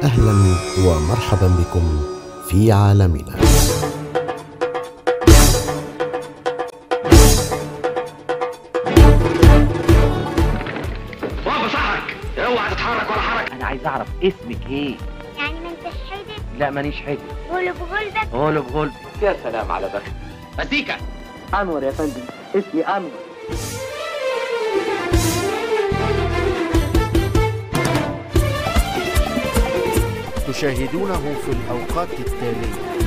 اهلا ومرحبا بكم في عالمنا واقف صحك اوعى تتحرك ولا حركه انا عايز اعرف اسمك ايه يعني ما انتش حدث لا مانيش حاجه غلب غلبك غلب غلب يا سلام على بخت مزيكا انور يا فندم اسمي انور تشاهدونه في الأوقات التالية